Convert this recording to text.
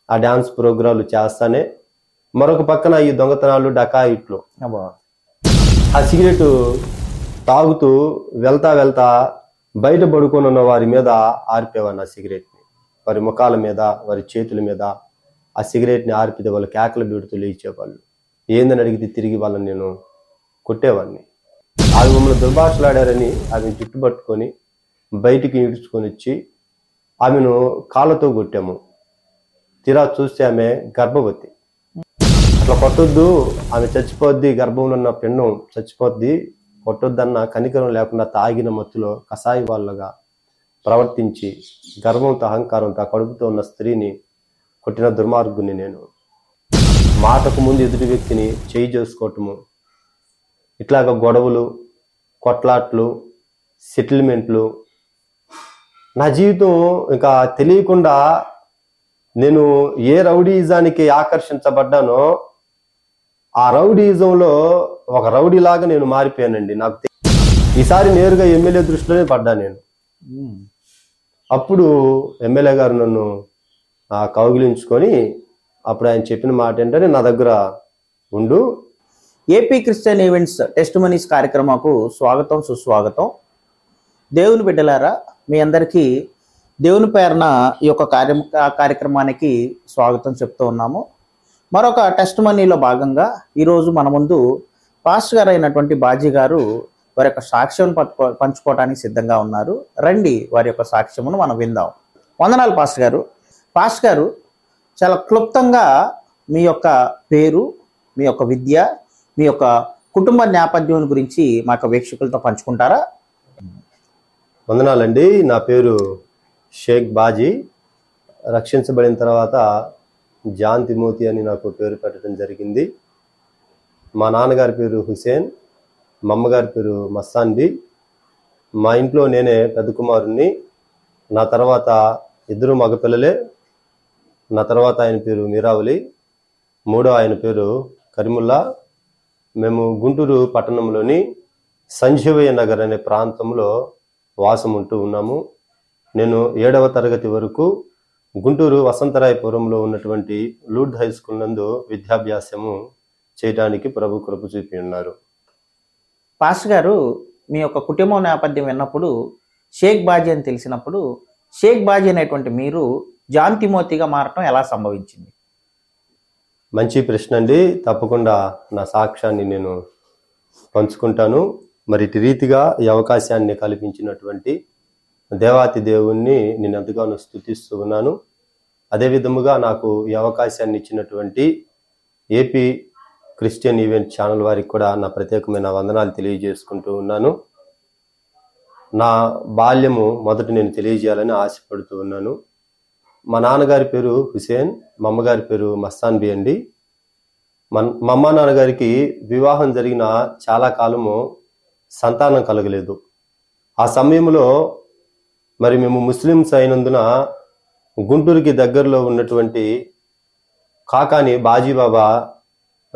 ఆ డ్యాన్స్ ప్రోగ్రాంలు చేస్తానే మరొక పక్కన ఈ దొంగతనాలు డకాయిట్లు అబ్బా ఆ సిగరెట్ తాగుతూ వెళ్తా వెళ్తా బయట పడుకొని ఉన్న వారి మీద ఆర్పేవాడిని ఆ సిగరెట్ని వారి ముఖాల మీద వారి చేతుల మీద ఆ సిగరెట్ని ఆర్పితే వాళ్ళు కేకలు బీడుతూ లేచేవాళ్ళు ఏందని అడిగితే తిరిగి వాళ్ళని నేను కొట్టేవాడిని ఆమె మమ్మల్ని దుర్భాషలాడారని ఆమె జుట్టు పట్టుకొని బయటికి ఈడ్చుకొని వచ్చి ఆమెను కాళ్ళతో కొట్టాము తీరా చూస్తే ఆమె గర్భవతి అట్లా కొట్టొద్దు ఆమె చచ్చిపోద్ది గర్భంలో ఉన్న పిండం చచ్చిపోద్ది కొట్టొద్దన్న కనికరం లేకుండా తాగిన మత్తులో కసాయి వాళ్ళగా ప్రవర్తించి గర్భంతో అహంకారంతో ఆ కడుపుతో ఉన్న స్త్రీని కొట్టిన దుర్మార్గుని నేను మాటకు ముందు ఎదుటి వ్యక్తిని చేయి చేసుకోవటము ఇట్లాగ గొడవలు కొట్లాట్లు సెటిల్మెంట్లు నా జీవితం ఇంకా తెలియకుండా నేను ఏ రౌడీజానికి ఆకర్షించబడ్డానో ఆ రౌడీజంలో ఒక రౌడీలాగా నేను మారిపోయానండి నాకు తె- ఈసారి నేరుగా ఎమ్మెల్యే దృష్టిలోనే పడ్డా నేను ఉమ్. అప్పుడు ఎమ్మెల్యే గారు నన్ను ఆ, కౌగిలించుకొని అప్పుడు ఆయన చెప్పిన మాట ఏంటంటే నా దగ్గర ఉండు AP Christian events testimonies కార్యక్రమాకు స్వాగతం సుస్వాగతం దేవుని బిడ్డలారా మీ అందరికీ దేవుని పేరున ఈ యొక్క కార్య కార్యక్రమానికి స్వాగతం చెప్తూ ఉన్నాము మరొక టెస్ట్ మనీలో భాగంగా ఈరోజు మన ముందు పాస్టర్ గారు అయినటువంటి బాజీ గారు వారి యొక్క సాక్ష్యం పట్టుకో పంచుకోవడానికి సిద్ధంగా ఉన్నారు రండి వారి యొక్క సాక్ష్యమును మనం విందాం వందనాలు పాస్టర్ గారు పాస్టర్ గారు చాలా క్లుప్తంగా మీ యొక్క పేరు మీ యొక్క విద్య మీ యొక్క కుటుంబ నేపథ్యం గురించి మా యొక్క వీక్షకులతో పంచుకుంటారా వందనాలండి నా పేరు షేక్ బాజీ రక్షించబడిన తర్వాత జాన్ తిమోతి అని నాకు పేరు పెట్టడం జరిగింది మా నాన్నగారి పేరు హుసేన్ మా అమ్మగారి పేరు మస్తాన్బి మా ఇంట్లో నేనే పెద్ద కుమారుణ్ణి నా తర్వాత ఇద్దరు మగపిల్లలే నా తర్వాత ఆయన పేరు మీరావలి మూడో ఆయన పేరు కరిముల్లా మేము గుంటూరు పట్టణంలోని సంజీవయ్య నగర్ అనే ప్రాంతంలో వాసం ఉంటూ ఉన్నాము నేను ఏడవ తరగతి వరకు గుంటూరు వసంతరాయపురంలో ఉన్నటువంటి లూడ్ హై స్కూల్ నందు విద్యాభ్యాసము చేయడానికి ప్రభు కృప చూపి ఉన్నారు పాస్టర్ గారు మీ యొక్క కుటుంబ నేపథ్యం విన్నప్పుడు షేక్ బాజీ అని తెలిసినప్పుడు షేక్ బాజీ అనేటువంటి మీరు జాన్ తిమోతిగా మారటం ఎలా సంభవించింది మంచి ప్రశ్న అండి తప్పకుండా నా సాక్ష్యాన్ని నేను పంచుకుంటాను మరి ఇటు రీతిగా ఈ అవకాశాన్ని కల్పించినటువంటి దేవాతి దేవుణ్ణి నేను ఎంతగానో స్థుతిస్తూ ఉన్నాను అదే విధముగా నాకు ఈ అవకాశాన్ని ఇచ్చినటువంటి ఏపీ క్రిస్టియన్ ఈవెంట్ ఛానల్ వారికి కూడా నా ప్రత్యేకమైన వందనాలు తెలియజేసుకుంటూ ఉన్నాను నా బాల్యము మొదట నేను తెలియజేయాలని ఆశపడుతూ ఉన్నాను మా నాన్నగారి పేరు హుసేన్ మా అమ్మగారి పేరు మస్తాన్ బి అండి మన మా అమ్మ నాన్నగారికి వివాహం జరిగిన చాలా కాలము సంతానం కలగలేదు ఆ సమయంలో మరి మేము ముస్లిమ్స్ అయినందున గుంటూరుకి దగ్గరలో ఉన్నటువంటి కాకాని బాజీబాబా